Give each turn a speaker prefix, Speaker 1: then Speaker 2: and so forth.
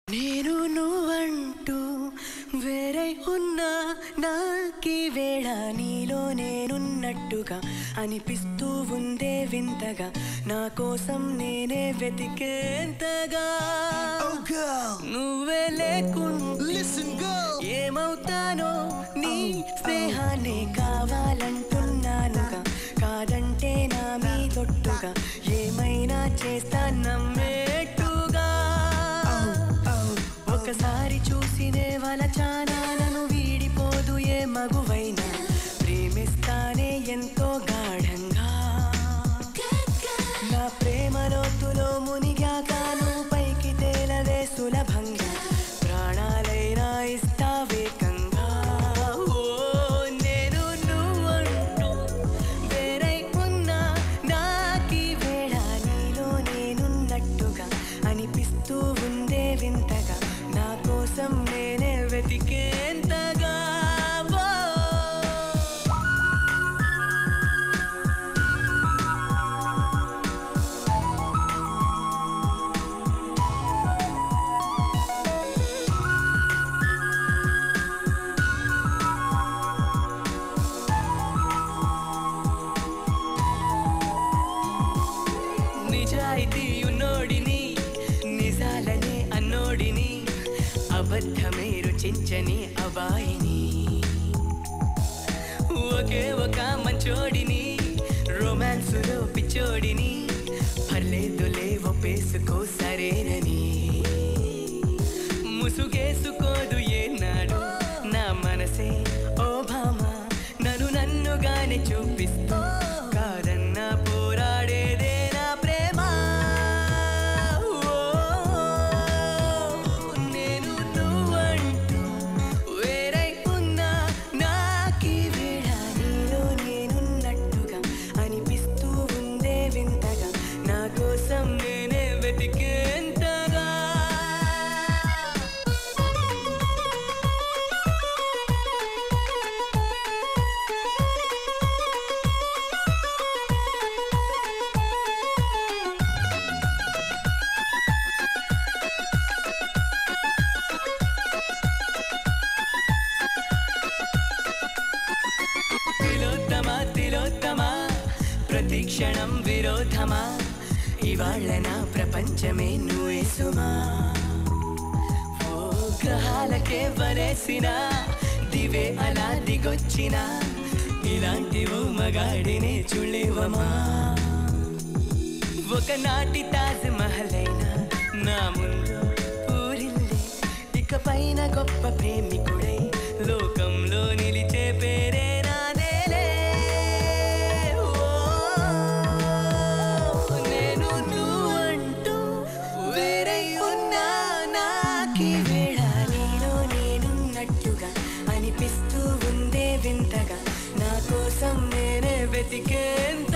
Speaker 1: నేను నువ్వంటూ వేరే ఉన్నా నాకీ వేళ నీలో నేనున్నట్టుగా అనిపిస్తూ ఉందే వింతగా నా కోసం నేనే వెతికేంతగా
Speaker 2: Oh, girl,
Speaker 1: నువ్వే లేకుండా
Speaker 2: listen, girl.
Speaker 1: ఏమవుతానో నీ స్నేహాన్ని కావాలంటున్నానుగా కాదంటే నా మీ తొట్టుగా ఏమైనా చేస్తా నమ్మేట్టుగా ఒకసారి చూసినే వలచానా నన్ను వీడిపోదు ఏ మగువైనా ప్రేమిస్తానే ఎంతో గాఢంగా నా ప్రేమ లోతులో మునిగాక నువ్వు పైకి తేలవే సులభంగా ప్రాణాలైనా ఇస్తావేకంగా ఓ నేను నువ్వంటూ వేరై ఉన్నా నాకీ వేళ నీలో నేనున్నట్టుగా అనిపిస్తూ ఉందే వింతగా నా కోసం నేనే వెతికేంతగా ఓ నిజాయితీ ఉన్నోడిని నిజాలనే అన్నోడిని అబద్ధమే రుచించని అబాయిని ఒకే ఒక మంచోడిని రొమాన్సులో పిచ్చోడిని పర్లేదులే ఒప్పేసుకో సరేనని ముసుగేసుకోదు ఏనాడు నా మనసే ఓ భామ నన్ను నన్నుగానే చూపిస్తూ కాదన్న పోరాడేదే నా ప్రేమ ఓ, నేను నువ్వంటూ వేరై ఉన్నా నాకీ వేళ నీలో నేనున్నట్టుగా అనిపిస్తూ ఉందే వింతగా నా కోసం నేనే వెతికేంతగా తిలోత్తమా తిలోత్తమా ప్రతి క్షణం విరోధమా ఇవాళ్ళ నా ప్రపంచమే నువ్వే సుమా ఓ గ్రహాలకే వరేసిన దివే అలా దిగొచ్చిన ఇలాంటి ఓ మగాడిని చుళ్ళివమా ఒకనాటి తాజ్ మహల్ అయినా నా ముందు ఊరిల్లే ఇకపైన గొప్ప ప్రేమికుడై లోకంలో నిలిచే పేరే నాదేలే ఓ, నేను నువ్వంటూ వేరై ఉన్నా నాకీ వేళ నీలో నేనున్నట్టుగా అనిపిస్తూ ఉందే వింతగా నా కోసం నేనే వెతికేంత